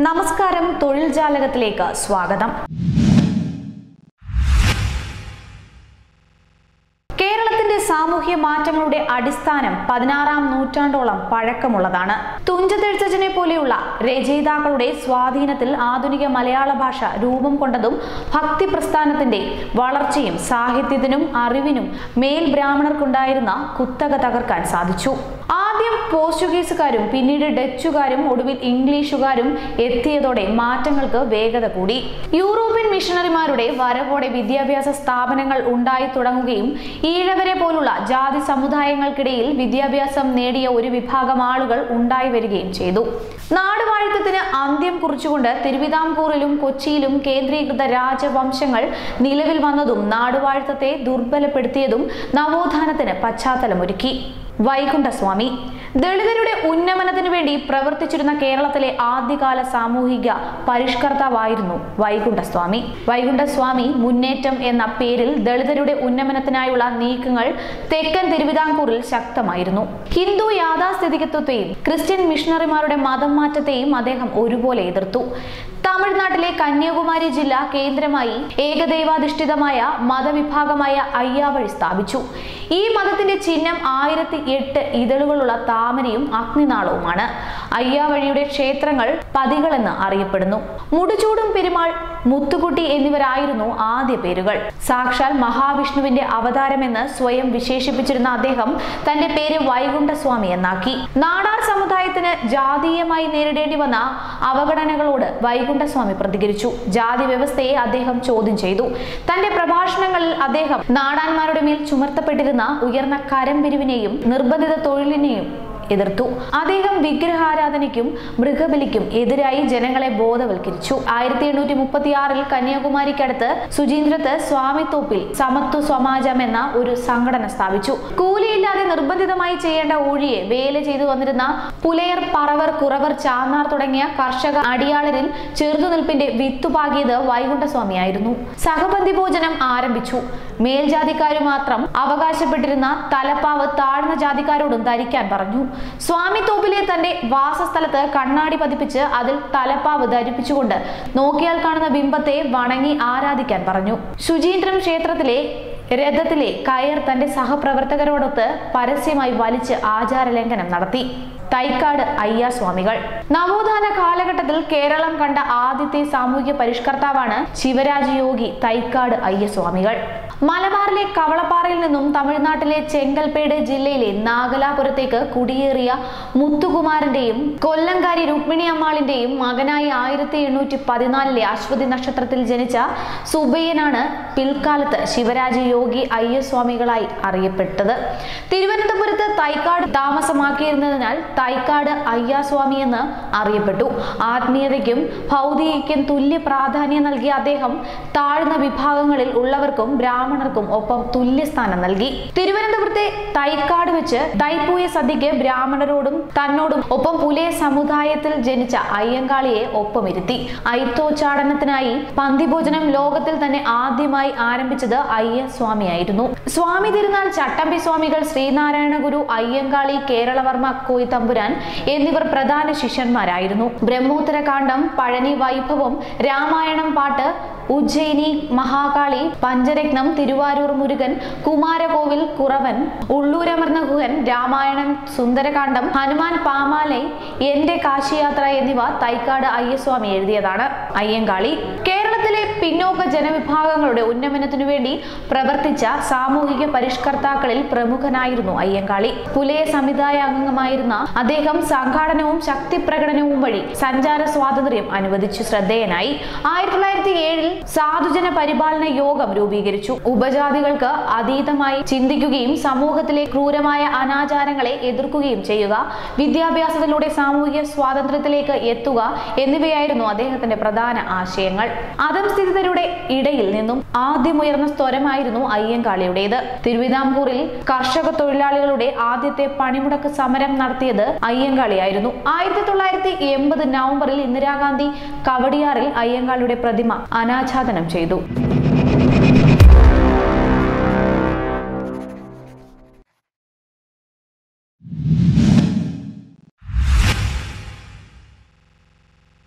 നമസ്കാരം തൊഴിൽ ജാലകത്തിലേക്ക് സ്വാഗതം കേരളത്തിന്റെ സാമൂഹ്യ മാറ്റങ്ങളുടെ അടിസ്ഥാനം പതിനാറാം നൂറ്റാണ്ടോളം പഴക്കമുള്ളതാണ് തുഞ്ചത്തെഴുത്തച്ഛനെ പോലെയുള്ള രചയിതാക്കളുടെ സ്വാധീനത്തിൽ ആധുനിക മലയാള ഭാഷ രൂപം കൊണ്ടതും ഭക്തി പ്രസ്ഥാനത്തിന്റെ വളർച്ചയും സാഹിത്യത്തിനും അറിവിനും മേൽ ബ്രാഹ്മണർക്കുണ്ടായിരുന്ന കുത്തക തകർക്കാൻ സാധിച്ചു ആദ്യം പോർച്ചുഗീസുകാരും പിന്നീട് ഡച്ചുകാരും ഒടുവിൽ ഇംഗ്ലീഷുകാരും എത്തിയതോടെ മാറ്റങ്ങൾക്ക് വേഗത കൂടി യൂറോപ്യൻ മിഷണറിമാരുടെ വരവോടെ വിദ്യാഭ്യാസ സ്ഥാപനങ്ങൾ ഉണ്ടായി തുടങ്ങുകയും ഈഴവരെ പോലുള്ള ജാതി സമുദായങ്ങൾക്കിടയിൽ വിദ്യാഭ്യാസം നേടിയ ഒരു വിഭാഗം ആളുകൾ ഉണ്ടായി വരികയും ചെയ്തു നാടുവാഴിത്തത്തിന് അന്ത്യം കുറിച്ചുകൊണ്ട് തിരുവിതാംകൂറിലും കൊച്ചിയിലും കേന്ദ്രീകൃത രാജവംശങ്ങൾ നിലവിൽ വന്നതും നാടുവാഴിത്തത്തെ ദുർബലപ്പെടുത്തിയതും നവോത്ഥാനത്തിന് പശ്ചാത്തലമൊരുക്കി വൈകുണ്ഠസ്വാമി ദളിതരുടെ ഉന്നമനത്തിനു വേണ്ടി പ്രവർത്തിച്ചിരുന്ന കേരളത്തിലെ ആദ്യകാല സാമൂഹിക പരിഷ്കർത്താവായിരുന്നു വൈകുണ്ഠസ്വാമി വൈകുണ്ഠസ്വാമി മുന്നേറ്റം എന്ന പേരിൽ ദളിതരുടെ ഉന്നമനത്തിനായുള്ള നീക്കങ്ങൾ തെക്കൻ തിരുവിതാംകൂറിൽ ശക്തമായിരുന്നു ഹിന്ദു യാഥാസ്ഥിതികത്വത്തെയും ക്രിസ്ത്യൻ മിഷണറിമാരുടെ മതം മാറ്റത്തെയും അദ്ദേഹം ഒരുപോലെ എതിർത്തു തമിഴ്നാട്ടിലെ കന്യാകുമാരി ജില്ല കേന്ദ്രമായി ഏകദൈവാധിഷ്ഠിതമായ മതവിഭാഗമായ അയ്യാവഴി സ്ഥാപിച്ചു ഈ മതത്തിന്റെ ചിഹ്നം ആയിരത്തി എട്ട് ഇതളുകളുള്ള താമരയും അഗ്നിനാളവുമാണ് അയ്യാവഴിയുടെ ക്ഷേത്രങ്ങൾ പതികളെന്ന് അറിയപ്പെടുന്നു മുടിച്ചൂടും പെരുമാൾ മുത്തുകുട്ടി എന്നിവരായിരുന്നു ആദ്യ പേരുകൾ സാക്ഷാൽ മഹാവിഷ്ണുവിന്റെ അവതാരമെന്ന് സ്വയം വിശേഷിപ്പിച്ചിരുന്ന അദ്ദേഹം തന്റെ പേര് വൈകുണ്ഠസ്വാമി എന്നാക്കി നാടാർ സമുദായത്തിന് ജാതീയമായി നേരിടേണ്ടി വന്ന അവഗണനകളോട് വൈകുണ്ഠസ്വാമി പ്രതികരിച്ചു ജാതി വ്യവസ്ഥയെ അദ്ദേഹം ചോദ്യം ചെയ്തു തന്റെ പ്രഭാഷണങ്ങളിൽ അദ്ദേഹം നാടാന്മാരുടെ മേൽ ചുമർത്തപ്പെട്ടിരുന്ന ഉയർന്ന കരം പിരിവിനെയും നിർബന്ധിത തൊഴിലിനെയും എതിർത്തു അദ്ദേഹം വിഗ്രഹാരാധനയ്ക്കും മൃഗബലിക്കും എതിരായി ജനങ്ങളെ ബോധവൽക്കരിച്ചു ആയിരത്തി എണ്ണൂറ്റി മുപ്പത്തി ആറിൽ കന്യാകുമാരിക്കടുത്ത് സുചീന്ദ്രത്ത് സ്വാമിത്തോപ്പിൽ സമത്വ സമാജം എന്ന ഒരു സംഘടന സ്ഥാപിച്ചു കൂലിയില്ലാതെ നിർബന്ധിതമായി ചെയ്യേണ്ട ഊഴിയെ വേല ചെയ്തു വന്നിരുന്ന പുലയർ പറവർ കുറവർ ചാന്നാർ തുടങ്ങിയ കർഷക അടിയാളരിൽ ചെറുതുനിൽപ്പിന്റെ വിത്തുപാകിയത് വൈകുണ്ഠസ്വാമിയായിരുന്നു സഹബന്ധി ഭോജനം ആരംഭിച്ചു മേൽജാതിക്കാരു മാത്രം അവകാശപ്പെട്ടിരുന്ന തലപ്പാവ് താഴ്ന്ന ജാതിക്കാരോടും ധരിക്കാൻ പറഞ്ഞു സ്വാമിത്തോപ്പിലെ തന്റെ വാസസ്ഥലത്ത് കണ്ണാടി പതിപ്പിച്ച് അതിൽ തലപ്പാവ് ധരിപ്പിച്ചുകൊണ്ട് നോക്കിയാൽ കാണുന്ന ബിംബത്തെ വണങ്ങി ആരാധിക്കാൻ പറഞ്ഞു ശുചീന്ദ്രം ക്ഷേത്രത്തിലെ രഥത്തിലെ കയർ തന്റെ സഹപ്രവർത്തകരോടൊത്ത് പരസ്യമായി വലിച്ച് ആചാരലംഘനം നടത്തി തൈക്കാട് അയ്യാസ്വാമികൾ നവോത്ഥാന കാലഘട്ടത്തിൽ കേരളം കണ്ട ആദ്യത്തെ സാമൂഹിക പരിഷ്കർത്താവാണ് ശിവരാജ് യോഗി തൈക്കാട് അയ്യസ്വാമികൾ മലബാറിലെ കവളപ്പാറയിൽ നിന്നും തമിഴ്നാട്ടിലെ ചെങ്കൽപ്പേട് ജില്ലയിലെ നാഗലാപുരത്തേക്ക് കുടിയേറിയ മുത്തുകുമാരന്റെയും കൊല്ലങ്കാരി രുക്മിണി അമ്മാളിന്റെയും മകനായി ആയിരത്തി എണ്ണൂറ്റി പതിനാലിലെ അശ്വതി നക്ഷത്രത്തിൽ ജനിച്ച സുബയ്യനാണ് പിൽക്കാലത്ത് ശിവരാജ് യോഗി അയ്യസ്വാമികളായി അറിയപ്പെട്ടത് തിരുവനന്തപുരത്ത് തൈക്കാട് താമസമാക്കിയിരുന്നതിനാൽ തൈക്കാട് അയ്യാസ്വാമി എന്ന് അറിയപ്പെട്ടു ആത്മീയതയ്ക്കും ഭൗതികയ്ക്കും തുല്യ പ്രാധാന്യം നൽകിയ അദ്ദേഹം താഴ്ന്ന വിഭാഗങ്ങളിൽ ഉള്ളവർക്കും ബ്രാഹ്മണർക്കും ഒപ്പം തുല്യസ്ഥാനം നൽകി തിരുവനന്തപുരത്തെ തൈക്കാട് വെച്ച് തൈപ്പൂയ സദ്യക്ക് ബ്രാഹ്മണരോടും തന്നോടും ഒപ്പം പുലയ സമുദായത്തിൽ ജനിച്ച അയ്യങ്കാളിയെ ഒപ്പമിരുത്തി ഐത്തോച്ചാടനത്തിനായി പന്തിഭോജനം ലോകത്തിൽ തന്നെ ആദ്യമായി ആരംഭിച്ചത് അയ്യസ്വാമിയായിരുന്നു സ്വാമി തിരുനാൾ ചട്ടമ്പി സ്വാമികൾ ശ്രീനാരായണ ഗുരു അയ്യങ്കാളി കേരളവർമ്മ കോയി തമ്പുരാൻ എന്നിവർ പ്രധാന ശിഷ്യന്മാരായിരുന്നു ബ്രഹ്മോത്തര കാണ്ഡം പഴനി വൈഭവം രാമായണം പാട്ട് ഉജ്ജയിനി മഹാകാളി പഞ്ചരത്നം തിരുവാരൂർ മുരുകൻ കുമാരകോവിൽ കുറവൻ ഉള്ളൂരമർന്ന ഗുഹൻ രാമായണം സുന്ദരകാന്ഡം ഹനുമാൻ പാമാലൈ എന്റെ കാശിയാത്ര എന്നിവ തൈക്കാട് അയ്യസ്വാമി എഴുതിയതാണ് അയ്യങ്കാളി കേരളത്തിലെ പിന്നോക്ക ജനവിഭാഗങ്ങളുടെ ഉന്നമനത്തിനു വേണ്ടി പ്രവർത്തിച്ച സാമൂഹിക പരിഷ്കർത്താക്കളിൽ പ്രമുഖനായിരുന്നു അയ്യങ്കാളി പുലയ സമുദായ അംഗമായിരുന്ന അദ്ദേഹം സംഘാടനവും ശക്തി പ്രകടനവും വഴി സഞ്ചാര സ്വാതന്ത്ര്യം അനുവദിച്ചു ശ്രദ്ധേയനായി ആയിരത്തി തൊള്ളായിരത്തി ഏഴിൽ സാധുജന പരിപാലന യോഗം രൂപീകരിച്ചു ഉപജാതികൾക്ക് അതീതമായി ചിന്തിക്കുകയും സമൂഹത്തിലെ ക്രൂരമായ അനാചാരങ്ങളെ എതിർക്കുകയും ചെയ്യുക വിദ്യാഭ്യാസത്തിലൂടെ സാമൂഹിക സ്വാതന്ത്ര്യത്തിലേക്ക് എത്തുക എന്നിവയായിരുന്നു അദ്ദേഹത്തിന്റെ പ്രധാന ആശയങ്ങൾ അധംസ്ഥിതരുടെ ഇടയിൽ നിന്നും ആദ്യമുയർന്ന സ്വരമായിരുന്നു അയ്യങ്കാളിയുടേത് തിരുവിതാംകൂറിൽ കർഷക തൊഴിലാളികളുടെ ആദ്യത്തെ പണിമുടക്ക് സമരം നടത്തിയത് അയ്യങ്കാളിയായിരുന്നു ആയിരത്തി തൊള്ളായിരത്തി എൺപത് നവംബറിൽ ഇന്ദിരാഗാന്ധി കവടിയാറിൽ അയ്യങ്കാളിയുടെ പ്രതിമ അനാച്ഛാദനം ചെയ്തു